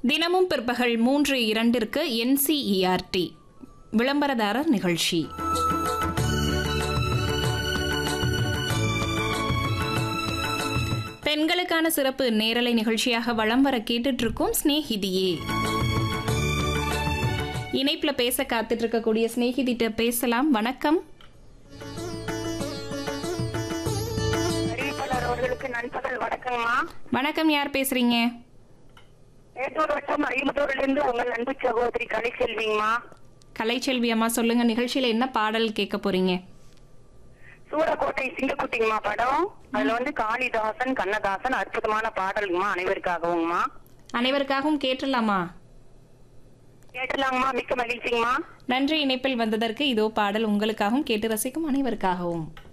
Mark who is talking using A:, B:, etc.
A: தினமும் பிற்பகல் மூன்று இரண்டிற்கு என்சிஇஆர்டி விளம்பரதாரர் நிகழ்ச்சி பெண்களுக்கான சிறப்பு நேரலை நிகழ்ச்சியாக வலம் வர கேட்டுட்டு இருக்கோம் ஸ்நேகிதியே இணைப்புல பேச காத்துட்டு இருக்கக்கூடிய ஸ்நேகிதிட்ட பேசலாம் வணக்கம்
B: அறிவிப்பாளர் அவர்களுக்கு நண்பகல் வணக்கங்கம்மா
A: வணக்கம் யார் பேசுறீங்க
B: மேட்டூர் வட்டம் ஐம்பத்தூர்ல இருந்து உங்கள் அன்பு சகோதரி கலைச்செல்விங்கம்மா
A: கலைச்செல்வி அம்மா சொல்லுங்க நிகழ்ச்சியில என்ன பாடல் கேட்க போறீங்க
B: சூரக்கோட்டை சிங்கக்குட்டிங்கம்மா படம் அதுல வந்து காளிதாசன் கண்ணதாசன் அற்புதமான பாடலுங்கம்மா அனைவருக்காகவுங்கம்மா
A: அனைவருக்காகவும் கேட்டுடலாமா
B: கேட்டலாங்கம்மா மிக்க மகிழ்ச்சிங்கம்மா
A: நன்றி இணைப்பில் வந்ததற்கு இதோ பாடல் உங்களுக்காகவும் கேட்டு ரசிக்கும் அனைவருக்காகவும்